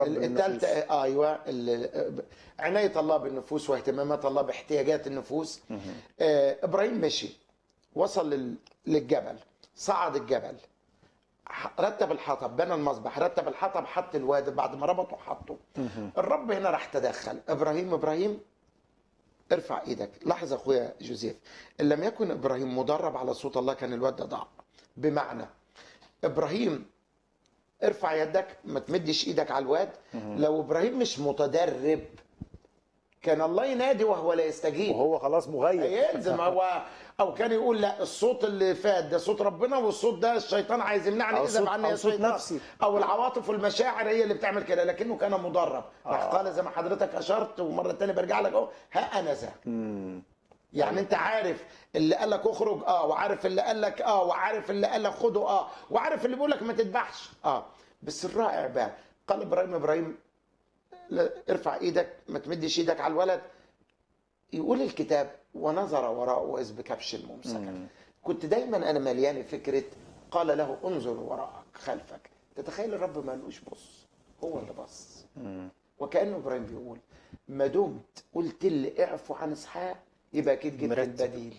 الثالثة ايوه ال- عناية الله بالنفوس واهتمامات الله باحتياجات النفوس آه، ابراهيم مشي وصل لل- للجبل صعد الجبل ح- رتب الحطب بنى المذبح رتب الحطب حط الواد بعد ما ربطه حطه الرب هنا راح تدخل ابراهيم ابراهيم ارفع ايدك لاحظ اخويا جوزيف ان لم يكن ابراهيم مدرب على صوت الله كان الواد ده ضاع بمعنى ابراهيم ارفع يدك ما تمدش ايدك على الواد لو ابراهيم مش متدرب كان الله ينادي وهو لا يستجيب وهو خلاص مغيب هينزل ما هو او كان يقول لا الصوت اللي فات ده صوت ربنا والصوت ده الشيطان عايز يمنعني أو اذهب صوت- عني أو يا صوت شيطان نفسي. او العواطف والمشاعر هي اللي بتعمل كده لكنه كان مدرب راح آه. قال زي ما حضرتك اشرت ومره تانية برجع لك اهو ها انا ذا يعني انت عارف اللي قال لك اخرج اه وعارف اللي قال لك اه وعارف اللي قال لك خده اه وعارف اللي بيقول لك ما تذبحش اه بس الرائع بقى قال ابراهيم ابراهيم لا، ارفع ايدك ما تمدش ايدك على الولد يقول الكتاب ونظر وراءه اذ بكبش ممسكا كنت دايما انا مليان فكره قال له انظر وراءك خلفك تتخيل الرب ما قالوش بص هو اللي بص وكانه ابراهيم بيقول ما دمت قلت لي اعفو عن اسحاق يبقى اكيد جبت مرتب. البديل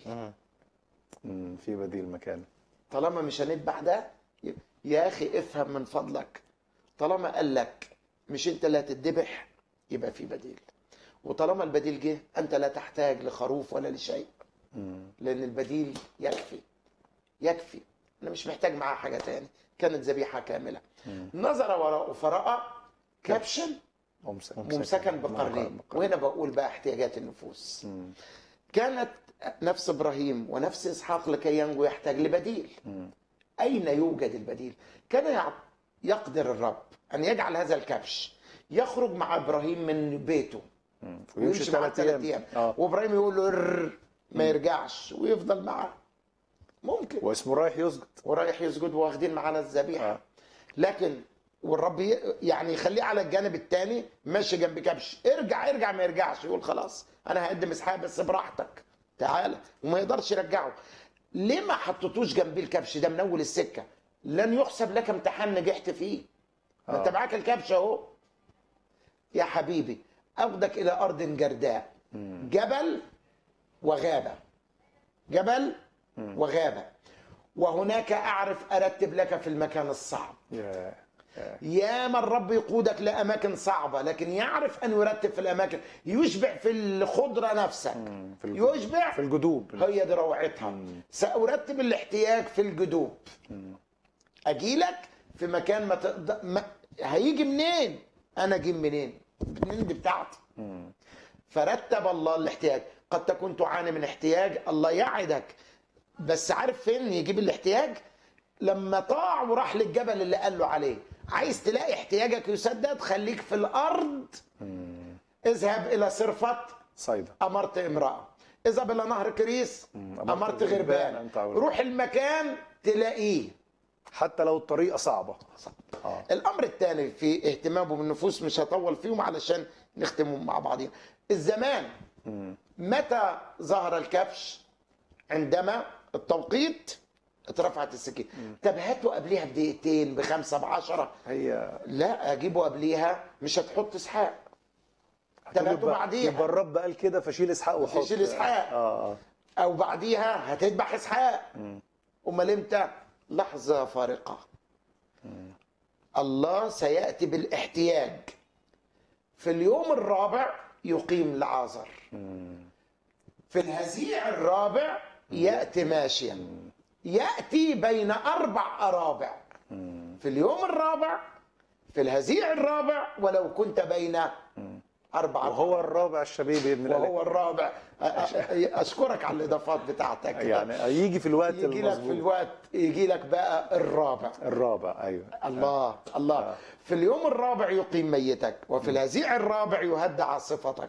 مم، في بديل مكانه طالما مش هنذبح ده يا اخي افهم من فضلك طالما قال لك مش انت اللي هتذبح يبقى في بديل وطالما البديل جه انت لا تحتاج لخروف ولا لشيء لان البديل يكفي يكفي انا مش محتاج معاه حاجه تاني كانت ذبيحه كامله نظر وراءه فراى كبشا ممسك ممسكا بقرنين وهنا بقول بقى احتياجات النفوس كانت نفس ابراهيم ونفس اسحاق لكي ينجو يحتاج لبديل اين يوجد البديل كان يع- يقدر الرب ان يجعل هذا الكبش يخرج مع ابراهيم من بيته ويمشي معاه ثلاث ايام اه وابراهيم يقول له "رر", ما يرجعش ويفضل معاه ممكن واسمه رايح يسجد ورايح يسجد واخدين معانا الذبيحه آه. لكن والرب ي- يعني يخليه على الجانب الثاني ماشي جنب كبش ارجع ارجع ما يرجعش يقول خلاص انا هقدم اسحاق بس براحتك تعالى وما يقدرش يرجعه ليه ما حطيتوش جنبي الكبش ده من اول السكه لن يحسب لك امتحان نجحت فيه ما انت آه. معاك الكبش اهو يا حبيبي اخدك الى ارض جرداء جبل وغابه جبل وغابه وهناك اعرف ارتب لك في المكان الصعب يا يا من الرب يقودك لاماكن صعبه لكن يعرف ان يرتب في الاماكن يشبع في الخضره نفسك في الجدوب. يشبع في الجدوب هي دي روعتها سارتب الاحتياج في الجدوب اجيلك في مكان ما تقدر ما... هيجي منين انا اجيب منين منين دي بتاعتي فرتب الله الاحتياج قد تكون تعاني من احتياج الله يعدك بس عارف فين يجيب الاحتياج لما طاع وراح للجبل اللي قال له عليه عايز تلاقي احتياجك يسدد خليك في الارض اذهب الى صرفه صيدا امرت امراه اذهب الى نهر كريس أمرت امرت غربان غربان أن تعود. روح المكان تلاقيه حتى لو الطريقه صعبه اه الامر الثاني في اهتمامه بالنفوس مش هطول فيهم علشان نختمهم مع بعضين الزمان متى ظهر الكبش عندما التوقيت اترفعت السكين طب هاتوا قبليها بدقيقتين بخمسه بعشره هي لا اجيبه قبليها مش هتحط اسحاق طب هاتوا يبقى, بعديها يبقى الرب قال كده فشيل اسحاق وحط فشيل إسحاق. اه اه او بعديها هتذبح اسحاق امال امتى لحظه فارقه الله سياتي بالاحتياج في اليوم الرابع يقيم لعازر في الهزيع الرابع ياتي ماشيا ياتي بين اربع ارابع في اليوم الرابع في الهزيع الرابع ولو كنت بين اربع وهو الرابع الشبيب ابن الالهه وهو الرابع أ- أ- اشكرك على الاضافات بتاعتك يعني يجي في الوقت يجي لك في المظبوط الوقت يجي لك بقى الرابع الرابع ايوه الله الله في اليوم الرابع يقيم ميتك وفي الهزيع الرابع يهد عاصفتك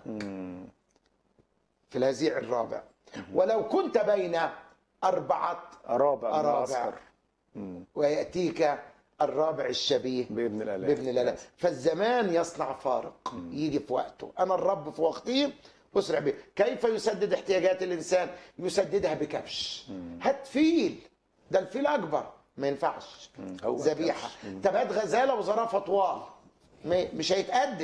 في الهزيع الرابع ولو كنت بين أربعة رابع من أرابع العسكر ويأتيك الرابع الشبيه بابن الاله بابن الله فالزمان يصنع فارق يجي في وقته انا الرب في وقته اسرع به كيف يسدد احتياجات الانسان يسددها بكبش هات فيل ده الفيل اكبر ما ينفعش هو ذبيحه الكبش. طب هات غزاله وزرافه طوال ما- مش هيتقدم